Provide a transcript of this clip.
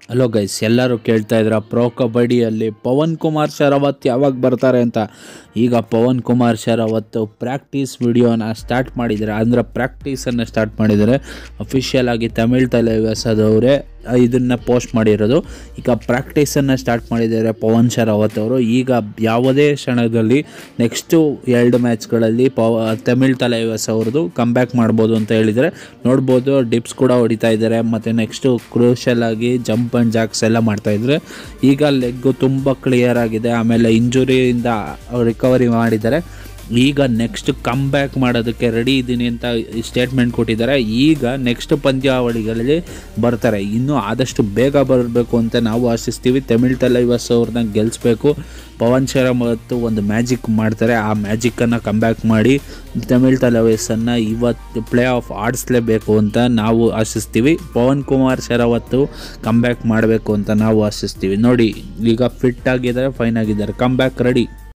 hello guys ಎಲ್ಲರೂ ಕೇಳ್ತಾ ಇದ್ರ ಪ್ರೋ ಕಬಡ್ಡಿಯಲ್ಲಿ ಪವನ್ ಕುಮಾರ್ ಶರಾವತ್ ಯಾವಾಗ ಬರ್ತಾರೆ ಅಂತ ಈಗ ಪವನ್ ಕುಮಾರ್ ಶರಾವತ್ ಪ್ರಾಕ್ಟೀಸ್ ವಿಡಿಯೋನ ಸ್ಟಾರ್ಟ್ ಮಾಡಿದ್ದಾರೆ ಅಂದರೆ ಪ್ರಾಕ್ಟೀಸನ್ನು ಸ್ಟಾರ್ಟ್ ಮಾಡಿದ್ದಾರೆ ಅಫಿಷಿಯಲ್ ಆಗಿ ತಮಿಳ್ ತಲೆವಸದವರೇ ಇದನ್ನು ಪೋಸ್ಟ್ ಮಾಡಿರೋದು ಈಗ ಪ್ರಾಕ್ಟೀಸನ್ನು ಸ್ಟಾರ್ಟ್ ಮಾಡಿದ್ದಾರೆ ಪವನ್ ಶರಾವತ್ ಅವರು ಈಗ ಯಾವುದೇ ಕ್ಷಣದಲ್ಲಿ ನೆಕ್ಸ್ಟು ಎರಡು ಮ್ಯಾಚ್ಗಳಲ್ಲಿ ಪವ ತಮಿಳ್ ತಲೆವಸ್ ಅವ್ರದ್ದು ಕಮ್ಬ್ಯಾಕ್ ಮಾಡ್ಬೋದು ಅಂತ ಹೇಳಿದರೆ ನೋಡ್ಬೋದು ಡಿಪ್ಸ್ ಕೂಡ ಹೊಡಿತಾ ಇದ್ದಾರೆ ಮತ್ತು ನೆಕ್ಸ್ಟು ಕ್ರೂಷಲ್ ಆಗಿ ಜಂಪ್ ಆ್ಯಂಡ್ ಜಾಕ್ಸ್ ಎಲ್ಲ ಮಾಡ್ತಾಯಿದ್ದಾರೆ ಈಗ ಲೆಗ್ಗು ತುಂಬ ಕ್ಲಿಯರ್ ಆಗಿದೆ ಆಮೇಲೆ ಇಂಜುರಿಯಿಂದ ರಿಕವರಿ ಮಾಡಿದ್ದಾರೆ ಈಗ ನೆಕ್ಸ್ಟ್ ಕಮ್ ಬ್ಯಾಕ್ ಮಾಡೋದಕ್ಕೆ ರೆಡಿ ಇದ್ದೀನಿ ಅಂತ ಸ್ಟೇಟ್ಮೆಂಟ್ ಕೊಟ್ಟಿದ್ದಾರೆ ಈಗ ನೆಕ್ಸ್ಟ್ ಪಂದ್ಯಾವಳಿಗಳಲ್ಲಿ ಬರ್ತಾರೆ ಇನ್ನೂ ಆದಷ್ಟು ಬೇಗ ಬರಬೇಕು ಅಂತ ನಾವು ಆಶಿಸ್ತೀವಿ ತಮಿಳ್ ತಲೈವಸ್ ಅವ್ರನ್ನ ಗೆಲ್ಲಿಸ್ಬೇಕು ಪವನ್ ಶರಮ್ ಮತ್ತು ಒಂದು ಮ್ಯಾಜಿಕ್ ಮಾಡ್ತಾರೆ ಆ ಮ್ಯಾಜಿಕ್ಕನ್ನು ಕಮ್ ಬ್ಯಾಕ್ ಮಾಡಿ ತಮಿಳ್ ತಲೈವಸನ್ನು ಇವತ್ತು ಪ್ಲೇ ಆಫ್ ಆಡಿಸ್ಲೇಬೇಕು ಅಂತ ನಾವು ಆಶಿಸ್ತೀವಿ ಪವನ್ ಕುಮಾರ್ ಶರಾವತ್ತು ಕಮ್ ಬ್ಯಾಕ್ ಮಾಡಬೇಕು ಅಂತ ನಾವು ಆಶಿಸ್ತೀವಿ ನೋಡಿ ಈಗ ಫಿಟ್ ಆಗಿದ್ದಾರೆ ಫೈನ್ ಆಗಿದ್ದಾರೆ ಕಮ್ ಬ್ಯಾಕ್ ರೆಡಿ